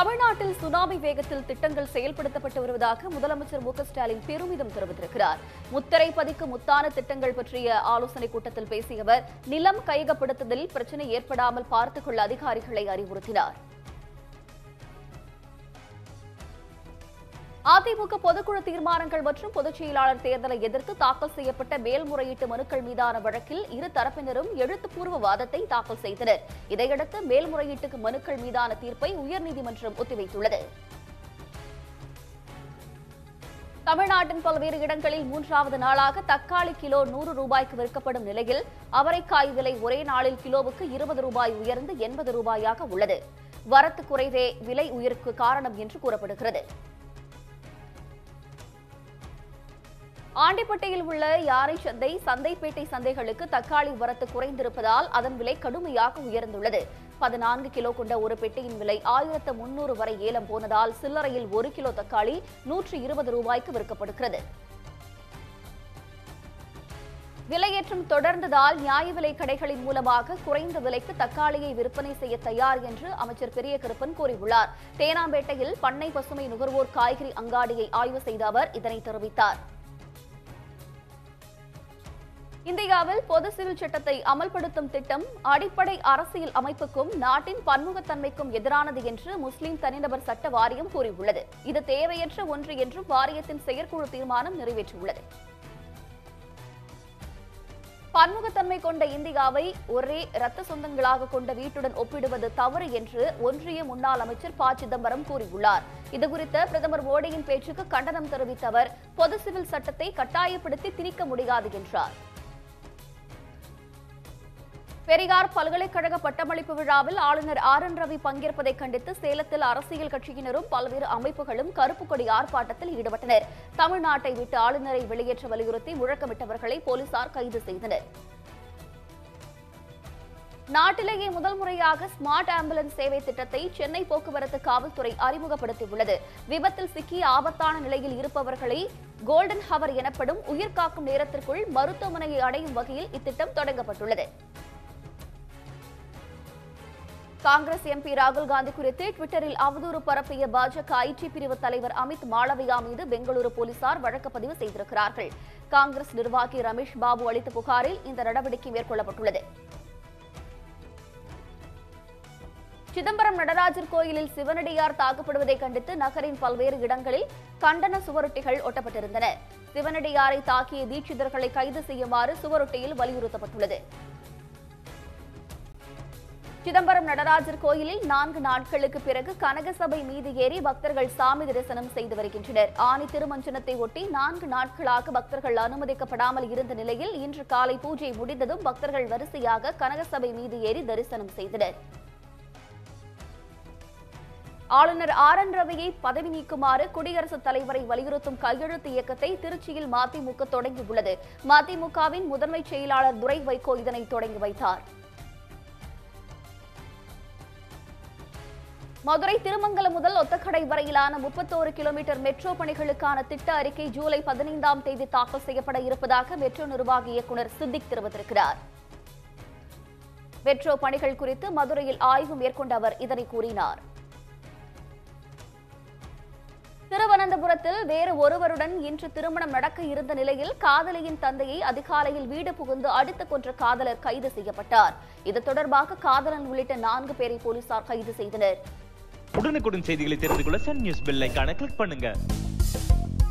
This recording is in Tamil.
தமிழ்நாட்டில் சுனாமி வேகத்தில் திட்டங்கள் செயல்படுத்தப்பட்டு வருவதாக முதலமைச்சர் மு க ஸ்டாலின் பெருமிதம் தெரிவித்திருக்கிறார் முத்திரை பதிக்கும் முத்தான திட்டங்கள் பற்றிய ஆலோசனைக் கூட்டத்தில் பேசிய அவர் நிலம் கையகப்படுத்துதலில் பிரச்சினை ஏற்படாமல் பார்த்துக் கொள்ள அதிகாரிகளை அறிவுறுத்தினார் அதிமுக பொதுக்குழு தீர்மானங்கள் மற்றும் பொதுச் செயலாளர் தேர்தலை எதிர்த்து தாக்கல் செய்யப்பட்ட மேல்முறையீட்டு மனுக்கள் மீதான வழக்கில் இரு தரப்பினரும் எழுத்துப்பூர்வ வாதத்தை தாக்கல் செய்தனர் இதையடுத்து மேல்முறையீட்டுக்கு மனுக்கள் மீதான தீர்ப்பை உயர்நீதிமன்றம் ஒத்திவைத்துள்ளது தமிழ்நாட்டின் பல்வேறு இடங்களில் மூன்றாவது நாளாக தக்காளி கிலோ நூறு ரூபாய்க்கு விற்கப்படும் நிலையில் அவரைக்காய் விலை ஒரே நாளில் கிலோவுக்கு இருபது ரூபாய் உயர்ந்து எண்பது ரூபாயாக உள்ளது வரத்து குறைவே விலை உயர்வுக்கு காரணம் என்று கூறப்படுகிறது ஆண்டிப்பட்டியில் உள்ள யானை சந்தை சந்தைப்பேட்டை சந்தைகளுக்கு தக்காளி வரத்து குறைந்திருப்பதால் அதன் விலை கடுமையாக உயர்ந்துள்ளது பதினான்கு கிலோ கொண்ட ஒரு பெட்டியின் விலை ஆயிரத்து முன்னூறு வரை ஏலம் போனதால் சில்லறையில் ஒரு கிலோ தக்காளி நூற்று இருபது ரூபாய்க்கு விற்கப்படுகிறது விலையேற்றம் தொடர்ந்ததால் நியாய விலை கடைகளின் மூலமாக குறைந்த விலைக்கு தக்காளியை விற்பனை செய்ய தயார் என்று அமைச்சர் பெரிய கருப்பன் கூறியுள்ளார் தேனாம்பேட்டையில் பண்ணை பசுமை நுகர்வோர் காய்கறி அங்காடியை ஆய்வு செய்த அவர் இதனை தெரிவித்தார் இந்தியாவில் பொது சிவில் சட்டத்தை அமல்படுத்தும் திட்டம் அடிப்படை அரசியல் அமைப்புக்கும் நாட்டின் பன்முகத்தன்மைக்கும் எதிரானது என்று முஸ்லிம் தனிநபர் சட்ட வாரியம் கூறியுள்ளது இது தேவையற்ற ஒன்று என்றும் வாரியத்தின் செயற்குழு தீர்மானம் நிறைவேற்றியுள்ளது பன்முகத்தன்மை கொண்ட இந்தியாவை ஒரே இரத்த சொந்தங்களாக கொண்ட வீட்டுடன் ஒப்பிடுவது தவறு என்று ஒன்றிய முன்னாள் அமைச்சர் ப சிதம்பரம் கூறியுள்ளார் இதுகுறித்த பிரதமர் மோடியின் பேச்சுக்கு கண்டனம் தெரிவித்த அவர் பொது சிவில் சட்டத்தை கட்டாயப்படுத்தி திணிக்க முடியாது என்றார் பெரியார் பல்கலைக்கழக பட்டமளிப்பு விழாவில் ஆளுநர் ஆர் என் ரவி பங்கேற்பதை கண்டித்து சேலத்தில் அரசியல் கட்சியினரும் பல்வேறு அமைப்புகளும் கருப்பு கொடி ஆர்ப்பாட்டத்தில் ஈடுபட்டனர் தமிழ்நாட்டை விட்டு ஆளுநரை வெளியேற்ற வலியுறுத்தி முழக்கமிட்டவர்களை போலீசார் கைது செய்தனர் நாட்டிலேயே முதல் முறையாக ஸ்மார்ட் ஆம்புலன்ஸ் சேவை திட்டத்தை சென்னை போக்குவரத்து காவல்துறை அறிமுகப்படுத்தியுள்ளது விபத்தில் சிக்கிய ஆபத்தான நிலையில் இருப்பவர்களை கோல்டன் ஹவர் எனப்படும் உயிர்காக்கும் நேரத்திற்குள் மருத்துவமனையை அடையும் வகையில் இத்திட்டம் தொடங்கப்பட்டுள்ளது காங்கிரஸ் எம்பி ராகுல் காந்தி குறித்து ட்விட்டரில் அவதூறு பரப்பிய பாஜக ஐடி பிரிவு தலைவர் அமித் மாளவியா மீது பெங்களூரு போலீசார் வழக்கு பதிவு செய்திருக்கிறார்கள் காங்கிரஸ் நிர்வாகி ரமேஷ் பாபு அளித்த புகாரில் இந்த நடவடிக்கை மேற்கொள்ளப்பட்டுள்ளது சிதம்பரம் நடராஜர் கோயிலில் சிவனடியார் தாக்கப்படுவதை கண்டித்து நகரின் பல்வேறு இடங்களில் கண்டன சுவரொட்டிகள் ஒட்டப்பட்டிருந்தன சிவனடியாரை தாக்கிய தீட்சிதர்களை கைது செய்யுமாறு சுவரொட்டியில் வலியுறுத்தப்பட்டுள்ளது சிதம்பரம் நடராஜர் கோயிலில் நான்கு நாட்களுக்கு பிறகு கனகசபை மீது ஏறி பக்தர்கள் சாமி தரிசனம் செய்து வருகின்றனர் ஆனி திருமஞ்சனத்தை ஒட்டி நான்கு நாட்களாக பக்தர்கள் அனுமதிக்கப்படாமல் இருந்த நிலையில் இன்று காலை பூஜை முடிந்ததும் பக்தர்கள் வரிசையாக கனகசபை மீது ஏறி தரிசனம் செய்தனர் ஆளுநர் ஆர் என் ரவியை பதவி நீக்குமாறு குடியரசுத் தலைவரை வலியுறுத்தும் கையெழுத்து இயக்கத்தை திருச்சியில் மதிமுக தொடங்கியுள்ளது மதிமுகவின் முதன்மை செயலாளர் துரை வைகோ இதனை தொடங்கி வைத்தார் மதுரை திருமங்கலம் முதல் ஒத்தக்கடை வரையிலான முப்பத்தோரு கிலோமீட்டர் மெட்ரோ பணிகளுக்கான திட்ட அறிக்கை ஜூலை பதினைந்தாம் தேதி தாக்கல் செய்யப்பட இருப்பதாக மெட்ரோ நிர்வாக இயக்குநர் சித்திக் தெரிவித்திருக்கிறார் மெட்ரோ பணிகள் குறித்து மதுரையில் ஆய்வு மேற்கொண்ட அவர் இதனை கூறினார் திருவனந்தபுரத்தில் வேறு ஒருவருடன் இன்று திருமணம் நடக்க இருந்த நிலையில் காதலியின் தந்தையை அதிகாலையில் வீடு புகுந்து அடித்துக் கொன்ற காதலர் கைது செய்யப்பட்டார் இது தொடர்பாக காதலன் உள்ளிட்ட நான்கு பேரை போலீசார் கைது செய்தனர் உடனுக்குடன் செய்திகளை தெரிந்து கொள்ள சன் நியூஸ் பெல் ஐகானை கிளிக் பண்ணுங்க